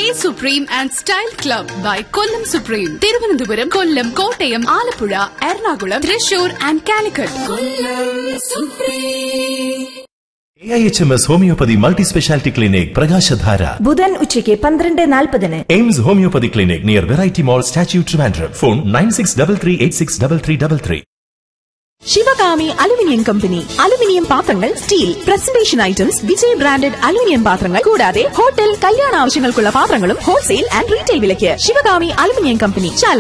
supreme and style club by Kollam supreme Thiruvananthapuram Kollam Kottayam Alappuzha Ernakulam Thrissur and Calicut A I H M S homoeopathy multi speciality clinic പ്രകാശധാര ബുധൻ ഉച്ചയ്ക്ക് പന്ത്രണ്ട് നാൽപ്പതിന് AIMS homoeopathy clinic near variety mall statue Trivandrum phone nine six double three eight six double three double three Sivakami aluminium company aluminium പാത്രങ്ങൾ steel presentation items Vijay branded aluminium പാത്രങ്ങൾ കൂടാതെ hotel കല്യാണ ആവശ്യങ്ങൾക്കുള്ള പാത്രങ്ങളും ഹോൾസെയിൽ ആൻഡ് റീറ്റെയിൽ വിലയ്ക്ക് ശിവകാമി അലുമിനിയം കമ്പനി ചാല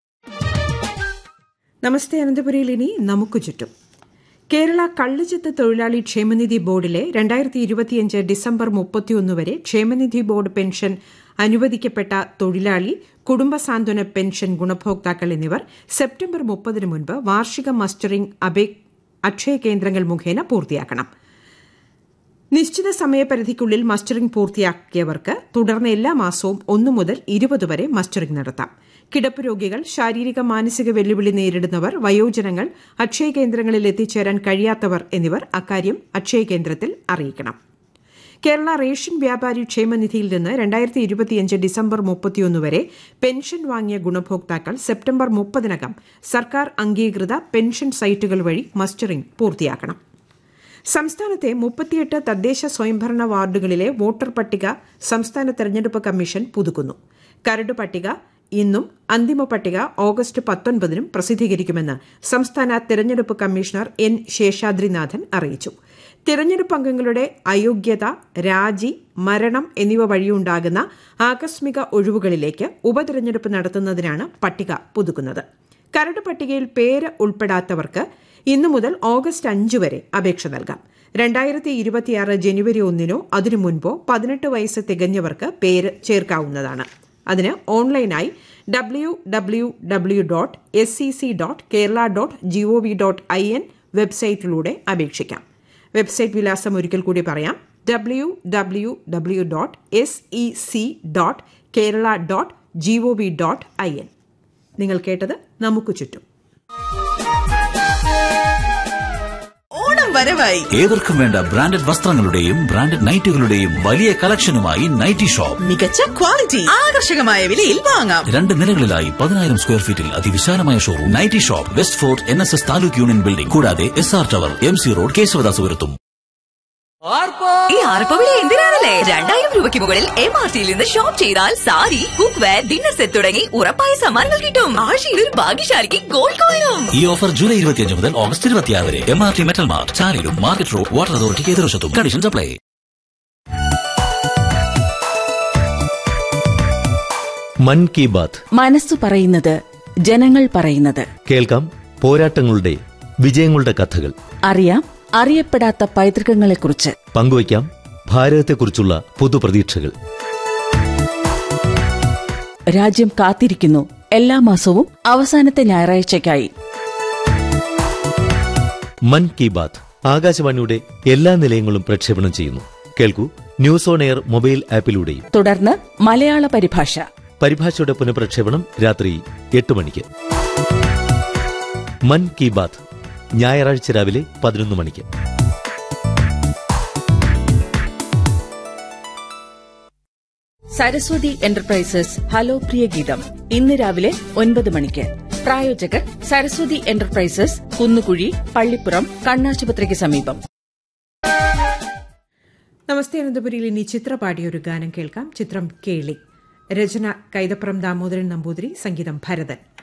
നമസ്തേ അനന്തപുരിയിൽ ഇനി നമുക്ക് ചുറ്റും കേരള കള്ളുചെത്ത് തൊഴിലാളി ക്ഷേമനിധി ബോർഡിലെ രണ്ടായിരത്തി ഇരുപത്തിയഞ്ച് ഡിസംബർ മുപ്പത്തിയൊന്ന് വരെ ക്ഷേമനിധി ബോർഡ് പെൻഷൻ അനുവദിക്കപ്പെട്ട തൊഴിലാളി കുടുംബസാന്ത്വന പെൻഷൻ ഗുണഭോക്താക്കൾ എന്നിവർ സെപ്റ്റംബർ മുപ്പതിന് മുൻപ് വാർഷിക മസ്റ്ററിംഗ് അപേ അക്ഷയ കേന്ദ്രങ്ങൾ മുഖേന പൂർത്തിയാക്കണം നിശ്ചിത സമയപരിധിക്കുള്ളിൽ മസ്റ്ററിംഗ് പൂർത്തിയാക്കിയവർക്ക് തുടർന്ന് എല്ലാ മാസവും ഒന്നു മുതൽ ഇരുപത് വരെ മസ്റ്ററിംഗ് നടത്താം കിടപ്പ് രോഗികൾ ശാരീരിക മാനസിക വെല്ലുവിളി നേരിടുന്നവർ വയോജനങ്ങൾ അക്ഷയ കേന്ദ്രങ്ങളിൽ എത്തിച്ചേരാൻ കഴിയാത്തവർ എന്നിവർ അക്കാര്യം അക്ഷയ കേന്ദ്രത്തിൽ അറിയിക്കണം കേരള റേഷൻ വ്യാപാരി ക്ഷേമനിധിയിൽ നിന്ന് രണ്ടായിരത്തി ഇരുപത്തിയഞ്ച് ഡിസംബർ മുപ്പത്തിയൊന്ന് വരെ പെൻഷൻ വാങ്ങിയ ഗുണഭോക്താക്കൾ സെപ്റ്റംബർ മുപ്പതിനകം സർക്കാർ അംഗീകൃത പെൻഷൻ സൈറ്റുകൾ വഴി മസ്റ്ററിംഗ് പൂർത്തിയാക്കണം സംസ്ഥാനത്തെ മുപ്പത്തിയെട്ട് തദ്ദേശ സ്വയംഭരണ വാർഡുകളിലെ വോട്ടർ പട്ടിക സംസ്ഥാന തെരഞ്ഞെടുപ്പ് കമ്മീഷൻ പുതുക്കുന്നു കരട് പട്ടിക ഇന്നും അന്തിമ പട്ടിക ഓഗസ്റ്റ് പത്തൊൻപതിനും പ്രസിദ്ധീകരിക്കുമെന്ന് സംസ്ഥാന തെരഞ്ഞെടുപ്പ് കമ്മീഷണർ എൻ ശേഷാദ്രിനാഥൻ അറിയിച്ചു തിരഞ്ഞെടുപ്പ് അംഗങ്ങളുടെ അയോഗ്യത രാജി മരണം എന്നിവ വഴിയുണ്ടാകുന്ന ആകസ്മിക ഒഴിവുകളിലേക്ക് ഉപതെരഞ്ഞെടുപ്പ് നടത്തുന്നതിനാണ് പട്ടിക പുതുക്കുന്നത് കരട് പട്ടികയിൽ പേര് ഉൾപ്പെടാത്തവർക്ക് ഇന്നു മുതൽ ഓഗസ്റ്റ് അഞ്ച് വരെ അപേക്ഷ നൽകാം രണ്ടായിരത്തി ഇരുപത്തിയാറ് ജനുവരി ഒന്നിനോ അതിനു മുൻപോ പതിനെട്ട് വയസ്സ് തികഞ്ഞവർക്ക് പേര് ചേർക്കാവുന്നതാണ് അതിന് ഓൺലൈനായി W W W dot S C C dot Kerala dot G O V dot I N വെബ്സൈറ്റിലൂടെ അപേക്ഷിക്കാം വെബ്സൈറ്റ് വിലാസം ഒരിക്കൽ കൂടി പറയാം W W W dot S E C dot Kerala dot G O V dot I N നിങ്ങൾ കേട്ടത് നമുക്ക് ചുറ്റും ഓണം വരവായി ഏവർക്കും വേണ്ട ബ്രാൻഡഡ് വസ്ത്രങ്ങളുടെയും ബ്രാൻഡഡ് നൈറ്റുകളുടെയും വലിയ കളക്ഷനുമായി നൈറ്റി ഷോപ്പ് മികച്ച ക്വാളിറ്റി ആകർഷകമായ വിലയിൽ വാങ്ങാം രണ്ട് നിലകളിലായി പതിനായിരം സ്ക്വയർ ഫീറ്റിൽ അതിവിശാലമായ showroom nighty shop west fort N S S taluk union building കൂടാതെ S R tower M C road കേശവദാസുപുരത്തും ഈ ആർപ്പവിളി എന്തിനാണല്ലേ രണ്ടായിരം രൂപയ്ക്ക് മുകളിൽ എം ആർ ടിയിൽ നിന്ന് ഷോപ്പ് ചെയ്താൽ sari cookware dinner set തുടങ്ങി ഉറപ്പായ സമ്മാനങ്ങൾ കിട്ടും ആഴ്ചയിൽ ഒരു ഭാഗ്യശാലിക്ക് ഗോൾഡ് കോയിനും ഈ ഓഫർ ജൂലൈ ഇരുപത്തിയഞ്ച് മുതൽ ഓഗസ്റ്റ് ഇരുപത്തിയാറ് വരെ M R T metal mart ചാലിലും മാർക്കറ്റ് റോഡ് വാട്ടർ അതോറിറ്റിക്ക് എതിർവശത്തും കണ്ടീഷൻസ് അപ്ലൈ മൻ കി ബാത്ത് മനസ്സു പറയുന്നത് ജനങ്ങൾ പറയുന്നത് കേൾക്കാം പോരാട്ടങ്ങളുടെ വിജയങ്ങളുടെ കഥകൾ അറിയാം അറിയപ്പെടാത്ത പൈതൃകങ്ങളെക്കുറിച്ച് പങ്കുവയ്ക്കാം ഭാരതത്തെക്കുറിച്ചുള്ള പുതുപ്രതീക്ഷകൾ രാജ്യം കാത്തിരിക്കുന്നു എല്ലാ മാസവും അവസാനത്തെ ഞായറാഴ്ചയ്ക്കായി മൻ കി ബാത്ത് ആകാശവാണിയുടെ എല്ലാ നിലയങ്ങളും പ്രക്ഷേപണം ചെയ്യുന്നു കേൾക്കൂ ന്യൂസ് ഓൺ എയർ മൊബൈൽ ആപ്പിലൂടെയും തുടർന്ന് മലയാള പരിഭാഷ പരിഭാഷയുടെ പുനഃപ്രക്ഷേപണം രാത്രി എട്ട് മണിക്ക് മൻ കി ബാത്ത് ഞായറാഴ്ച രാവിലെ പതിനൊന്ന് മണിക്ക് സരസ്വതി എന്റർപ്രൈസസ് ഹലോ പ്രിയ ഗീതം ഇന്ന് രാവിലെ ഒൻപത് മണിക്ക് പ്രായോജകർ സരസ്വതി എന്റർപ്രൈസസ് കുന്നുകുഴി പള്ളിപ്പുറം കണ്ണാശുപത്രിക്ക് സമീപം നമസ്തേ അനന്തപുരിയിൽ ഇനി ചിത്ര പാടിയ ഒരു ഗാനം കേൾക്കാം ചിത്രം കേളി രചന കൈതപ്രം ദാമോദരൻ നമ്പൂതിരി സംഗീതം ഭരതൻ